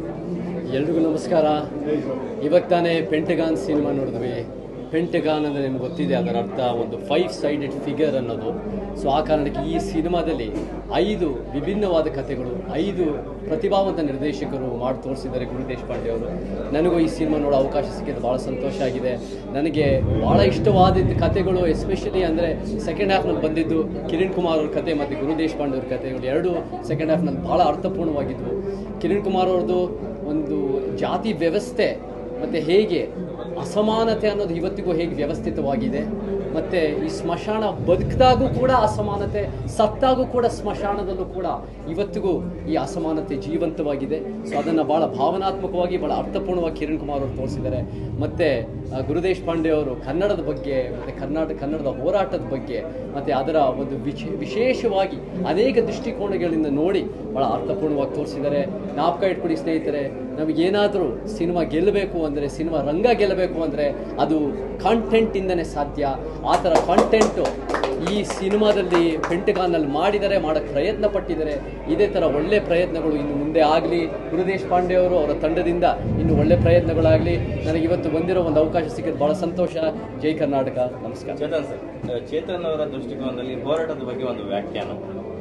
ಎಲ್ರಿಗೂ ನಮಸ್ಕಾರ ಇವಾಗ ತಾನೇ ಪೆಂಟಗಾನ್ ಸಿನಿಮಾ ನೋಡಿದ್ವಿ ಪೆಂಟಗಾನ್ ಅಂದರೆ ನಿಮ್ಗೆ ಗೊತ್ತಿದೆ ಅದರ ಅರ್ಥ ಒಂದು ಫೈವ್ ಸೈಡೆಡ್ ಫಿಗರ್ ಅನ್ನೋದು ಸೊ ಆ ಕಾರಣಕ್ಕೆ ಈ ಸಿನಿಮಾದಲ್ಲಿ ಐದು ವಿಭಿನ್ನವಾದ ಕಥೆಗಳು ಐದು ಪ್ರತಿಭಾವಂತ ನಿರ್ದೇಶಕರು ಮಾಡಿ ತೋರಿಸಿದ್ದಾರೆ ಗುರು ದೇಶಪಾಂಡೆ ಅವರು ನನಗೂ ಈ ಸಿನಿಮಾ ನೋಡೋ ಅವಕಾಶ ಸಿಕ್ಕಿದ್ದು ಭಾಳ ಸಂತೋಷ ಆಗಿದೆ ನನಗೆ ಭಾಳ ಇಷ್ಟವಾದಿದ್ದ ಕಥೆಗಳು ಎಸ್ಪೆಷಲಿ ಅಂದರೆ ಸೆಕೆಂಡ್ ಹಾಫ್ನಲ್ಲಿ ಬಂದಿದ್ದು ಕಿರಣ್ ಕುಮಾರ್ ಅವ್ರ ಕತೆ ಮತ್ತು ಗುರು ದೇಶಪಾಂಡೆ ಅವ್ರ ಕಥೆಗಳು ಎರಡು ಸೆಕೆಂಡ್ ಹಾಫ್ನಲ್ಲಿ ಭಾಳ ಅರ್ಥಪೂರ್ಣವಾಗಿದ್ವು ಕಿರಣ್ ಕುಮಾರ್ ಅವ್ರದ್ದು ಒಂದು ಜಾತಿ ವ್ಯವಸ್ಥೆ ಮತ್ತು ಹೇಗೆ ಅಸಮಾನತೆ ಅನ್ನೋದು ಇವತ್ತಿಗೂ ಹೇಗೆ ವ್ಯವಸ್ಥಿತವಾಗಿದೆ ಮತ್ತು ಈ ಸ್ಮಶಾನ ಬದುಕಿದಾಗೂ ಕೂಡ ಅಸಮಾನತೆ ಸತ್ತಾಗೂ ಕೂಡ ಸ್ಮಶಾನದಲ್ಲೂ ಕೂಡ ಇವತ್ತಿಗೂ ಈ ಅಸಮಾನತೆ ಜೀವಂತವಾಗಿದೆ ಸೊ ಅದನ್ನು ಭಾಳ ಭಾವನಾತ್ಮಕವಾಗಿ ಭಾಳ ಅರ್ಥಪೂರ್ಣವಾಗಿ ಕಿರಣ್ ಕುಮಾರ್ ಅವರು ತೋರಿಸಿದ್ದಾರೆ ಮತ್ತು ಗುರುದೇಶ್ ಪಾಂಡೆ ಅವರು ಕನ್ನಡದ ಬಗ್ಗೆ ಮತ್ತು ಕರ್ನಾಟಕ ಕನ್ನಡದ ಹೋರಾಟದ ಬಗ್ಗೆ ಮತ್ತು ಅದರ ಒಂದು ವಿಶೇ ವಿಶೇಷವಾಗಿ ಅನೇಕ ದೃಷ್ಟಿಕೋನಗಳಿಂದ ನೋಡಿ ಭಾಳ ಅರ್ಥಪೂರ್ಣವಾಗಿ ತೋರಿಸಿದ್ದಾರೆ ಜ್ಞಾಪಕ ಇಟ್ಕೊಡಿ ಸ್ನೇಹಿತರೆ ನಮಗೇನಾದರೂ ಸಿನಿಮಾ ಗೆಲ್ಲಬೇಕು ಅಂದರೆ ಸಿನಿಮಾ ರಂಗ ಗೆಲ್ಲಬೇಕು ಅಂದರೆ ಅದು ಕಾಂಟೆಂಟಿಂದನೇ ಸಾಧ್ಯ ಆ ಥರ ಕಾಂಟೆಂಟು ಈ ಸಿನಿಮಾದಲ್ಲಿ ಪೆಂಟಗಾನಲ್ಲಿ ಮಾಡಿದರೆ ಮಾಡೋಕ್ಕೆ ಪ್ರಯತ್ನ ಪಟ್ಟಿದ್ದಾರೆ ಇದೇ ಥರ ಒಳ್ಳೆ ಪ್ರಯತ್ನಗಳು ಇನ್ನು ಮುಂದೆ ಆಗಲಿ ಗುರುದೇಶ್ ಪಾಂಡೆ ಅವರು ಅವರ ತಂಡದಿಂದ ಇನ್ನು ಒಳ್ಳೆ ಪ್ರಯತ್ನಗಳಾಗಲಿ ನನಗೆ ಇವತ್ತು ಬಂದಿರೋ ಒಂದು ಅವಕಾಶ ಸಿಕ್ಕಿದ್ದು ಭಾಳ ಸಂತೋಷ ಜೈ ಕರ್ನಾಟಕ ನಮಸ್ಕಾರ ಚೇತನ್ ಸರ್ ಚೇತನ್ ಅವರ ದೃಷ್ಟಿಕೋನದಲ್ಲಿ ಹೋರಾಟದ ಬಗ್ಗೆ ಒಂದು ವ್ಯಾಖ್ಯಾನ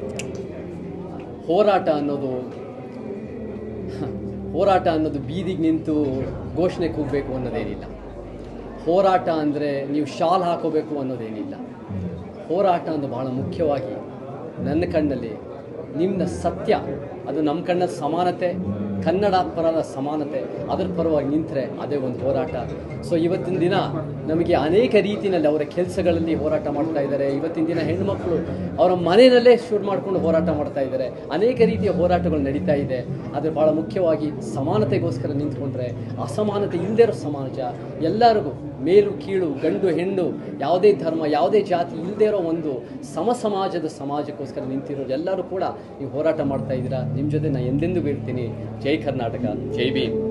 ಹೋರಾಟ ಅನ್ನೋದು ಹೋರಾಟ ಅನ್ನೋದು ಬೀದಿಗೆ ನಿಂತು ಘೋಷಣೆ ಕೂಗಬೇಕು ಅನ್ನೋದೇನಿಲ್ಲ ಹೋರಾಟ ಅಂದರೆ ನೀವು ಶಾಲ್ ಹಾಕೋಬೇಕು ಅನ್ನೋದೇನಿಲ್ಲ ಹೋರಾಟ ಅನ್ನೋದು ಬಹಳ ಮುಖ್ಯವಾಗಿ ನನ್ನ ಕಣ್ಣಲ್ಲಿ ನಿಮ್ಮ ಸತ್ಯ ಅದು ನಮ್ಮ ಕಣ್ಣಲ್ಲಿ ಸಮಾನತೆ ಕನ್ನಡ ಪರದ ಸಮಾನತೆ ಅದರ ಪರವಾಗಿ ನಿಂತರೆ ಅದೇ ಒಂದು ಹೋರಾಟ ಸೊ ಇವತ್ತಿನ ದಿನ ನಮಗೆ ಅನೇಕ ರೀತಿಯಲ್ಲಿ ಅವರ ಕೆಲಸಗಳಲ್ಲಿ ಹೋರಾಟ ಮಾಡ್ತಾ ಇದ್ದಾರೆ ಇವತ್ತಿನ ದಿನ ಹೆಣ್ಮಕ್ಳು ಅವರ ಮನೆಯಲ್ಲೇ ಶೂಟ್ ಮಾಡ್ಕೊಂಡು ಹೋರಾಟ ಮಾಡ್ತಾ ಇದ್ದಾರೆ ಅನೇಕ ರೀತಿಯ ಹೋರಾಟಗಳು ನಡೀತಾ ಇದೆ ಆದರೆ ಭಾಳ ಮುಖ್ಯವಾಗಿ ಸಮಾನತೆಗೋಸ್ಕರ ನಿಂತ್ಕೊಂಡ್ರೆ ಅಸಮಾನತೆ ಇಲ್ಲದೇ ಇರೋ ಸಮಾಜ ಎಲ್ಲರಿಗೂ ಮೇಲು ಕೀಳು ಗಂಡು ಹೆಣ್ಣು ಯಾವುದೇ ಧರ್ಮ ಯಾವುದೇ ಜಾತಿ ಇಲ್ಲದೇ ಇರೋ ಒಂದು ಸಮ ಸಮಾಜದ ಸಮಾಜಕ್ಕೋಸ್ಕರ ನಿಂತಿರೋರು ಎಲ್ಲರೂ ಕೂಡ ನೀವು ಹೋರಾಟ ಮಾಡ್ತಾ ಇದ್ದೀರಾ ನಿಮ್ಮ ಜೊತೆ ನಾನು ಎಂದೆಂದಿಗೂ ಇರ್ತೀನಿ ಜೈ ಕರ್ನಾಟಕ ಜೈ ಭೀಮ್